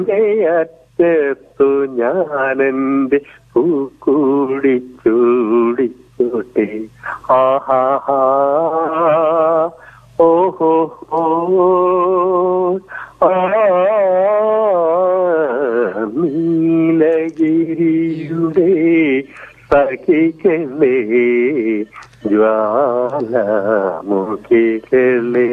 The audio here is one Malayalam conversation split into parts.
അറ്റത്തു ഞാനെന്റെ പൂക്കൂടി ചൂടിച്ചോട്ടെ ആഹാ ഓഹോ ഹോ ആ നീലഗിരിയുടെ സഖികളേ ജ്വാലമുഖികളേ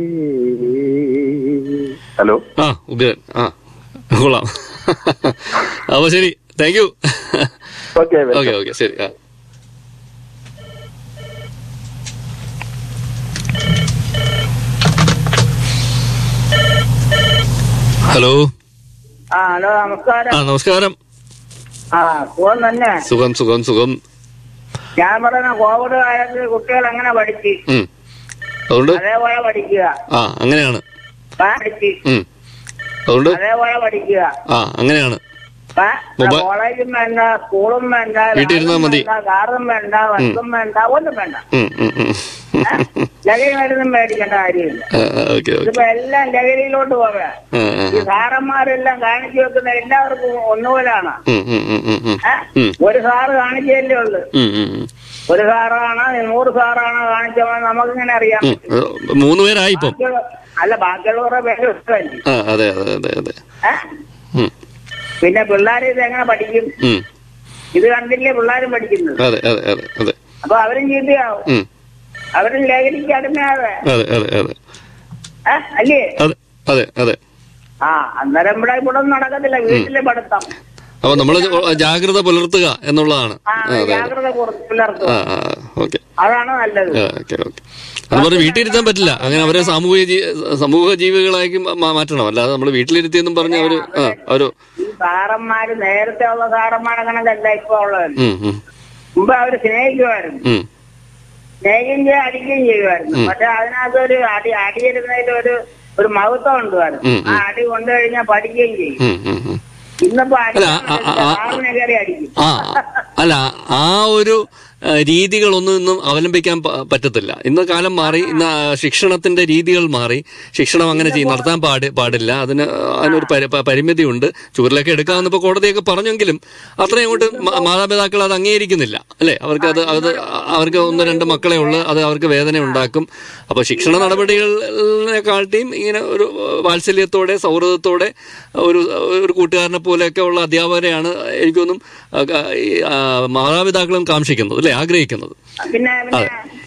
ഹലോ ആ ഉഗ്രൻ ആ കൊള്ളാം അപ്പൊ ശരി thank you okay okay okay ശരി ആ ഹലോ ആ ഹലോ നമസ്കാരം ആ നമസ്കാരം ആ സുഖം തന്നെ സുഖം സുഖം സുഖം ഞാൻ പറയുന്ന കോവിഡ് കാലത്ത് കുട്ടികൾ എങ്ങനെ പഠിച്ച് ഉം അതുകൊണ്ട് അതേപോലെ പഠിക്കുക ആ അങ്ങനെയാണ് ആ, പഠിച്ച് ഉം അതുകൊണ്ട് അതേപോലെ പഠിക്കുക ആ അങ്ങനെയാണ് ആ, മൊബൈ- കോളേജും വേണ്ട സ്കൂളും വേണ്ട വീട്ടിൽ ഇരുന്നാ ലാബും മതി. വേണ്ട, കാറും വേണ്ട ബസ്സും വേണ്ട ഒന്നും വേണ്ട ഉം ഉം ഉം ആ, ലഹരി മരുന്നും മേടിക്കേണ്ട കാര്യമില്ല ആ, ആ, ഓക്കെ ഓക്കെ ഇതിപ്പോ എല്ലാം ലഹരിയിലോട്ട് പോവുക ആ, ആ, ഈ സാറന്മാരെല്ലാം കാണിച്ചു വെക്കുന്ന എല്ലാവർക്കും ഒന്നുപോലാണ് ഉം, ഉം, ഉം, ഉം, ഉം. ആ, ഉം. ഒരു സാറ് കാണിച്ചല്ലേ ഉള്ളു ഉം, ഉം, ഉം. ഒരു സാറാണ് നൂറ് സാറാണ് കാണിച്ചവൻ നമുക്കിങ്ങനെ അറിയാം ഉം. ഏ, മൂന്ന് പേരായി ഇപ്പം ബാക്കിയുള്ള- അല്ല ബാക്കിയുള്ളവരുടെ പേര് ഇഷ്ടമല്ലേ ആ അതെ അതെ അതെ അതെ ഏ? ഉം, പിന്നെ പിള്ളേർ ഇത് എങ്ങനെ പഠിക്കും ഉം. ഇത് കണ്ടില്ലേ പിള്ളേരും പഠിക്കുന്നത് അതെ അതെ അതെ അതെ അപ്പൊ അവരും ചീത്തയാവും ഉം. അവരും ലഹരിക്ക് അടിമയാവേ അതെ അതെ അതെ ഏ? അല്ലേ അതെ അതെ അതെ ആ അന്നേരം ഇവിടെ ഇവിടെ ഒന്നും നടക്കത്തില്ല വീട്ടിലെ പഠിത്തം അപ്പൊ നമ്മൾ ജാഗ്രത പുലർത്തുക എന്നുള്ളതാണ് ആ ആ, അതെ അതെ ജാഗ്രത കുറച്ച് പിള്ളേർക്ക് ആ ആ ഓക്കെ അതാണ് നല്ലത് ഓക്കെ ഓക്കെ അത് പറഞ്ഞ് വീട്ടിലിരുത്താൻ പറ്റില്ല അങ്ങനെ അവരെ സാമൂഹിക ജീ- സമൂഹ ജീവികളാക്കി മാ- മാറ്റണം അല്ലാതെ നമ്മൾ വീട്ടിലിരുത്തിയെന്നും പറഞ്ഞ് അവര് ആ അവര് ഈ സാറന്മാര് നേരത്തെ ഉള്ള സാറന്മാരെ കണക്കല്ല ഇപ്പൊ ഉള്ളത് ഉം ഉം മുമ്പ് അവര് സ്നേഹിക്കുമായിരുന്നു ഉം സ്നേഹിക്കുകയും ചെയ്യും അടിക്കുകയും ചെയ്യുമായിരുന്നു പക്ഷെ അതിനകത്ത് ഒരു അടി അടിയിടുന്നതിൽ ഒരു ഒരു മഹത്വം ഉണ്ടായിരുന്നു ഉം, ആ അടി കൊണ്ടു കഴിഞ്ഞാൽ പഠിക്കുകയും ചെയ്യും ഉം ഉം ഉം ഇന്നിപ്പോ അടി അല്ല, ആ, ആ, ആ, സാറിനെ കയറി അടിക്കും ആ അല്ല ആ ഒരു ആ, രീതികളൊന്നും ഇന്നും അവലംബിക്കാൻ പ- പറ്റത്തില്ല ഇന്ന് കാലം മാറി ഇന്ന് ആ, ശിക്ഷണത്തിന്റെ രീതികൾ മാറി ശിക്ഷണം അങ്ങനെ ചെയ്യും നടത്താൻ പാടി പാടില്ല അതിന് അതിനൊരു പരി- പ- പരിമിതിയുണ്ട് ചൂരിലൊക്കെ എടുക്കാമെന്ന് ഇപ്പൊ കോടതിയൊക്കെ പറഞ്ഞെങ്കിലും അത്രയും അങ്ങോട്ട് മ- മാതാപിതാക്കൾ അത് അംഗീകരിക്കുന്നില്ല അല്ലെ അവർക്ക് അത് അത് അവർക്ക് ഒന്ന് രണ്ട് മക്കളെ ഉള്ളു അത് അവർക്ക് വേദന ഉണ്ടാക്കും അപ്പൊ ശിക്ഷണ നടപടികളെക്കാട്ടിയും ഇങ്ങനെ ഒരു വാത്സല്യത്തോടെ സൗഹൃദത്തോടെ ഒരു ഒരു കൂട്ടുകാരനെ പോലെയൊക്കെ ഉള്ള അധ്യാപകരെയാണ് എനിക്കൊന്നും മാതാപിതാക്കളും കാക്ഷിക്കുന്നത് അല്ലെ ആഗ്രഹിക്കുന്നത് പിന്നെ പിന്നെ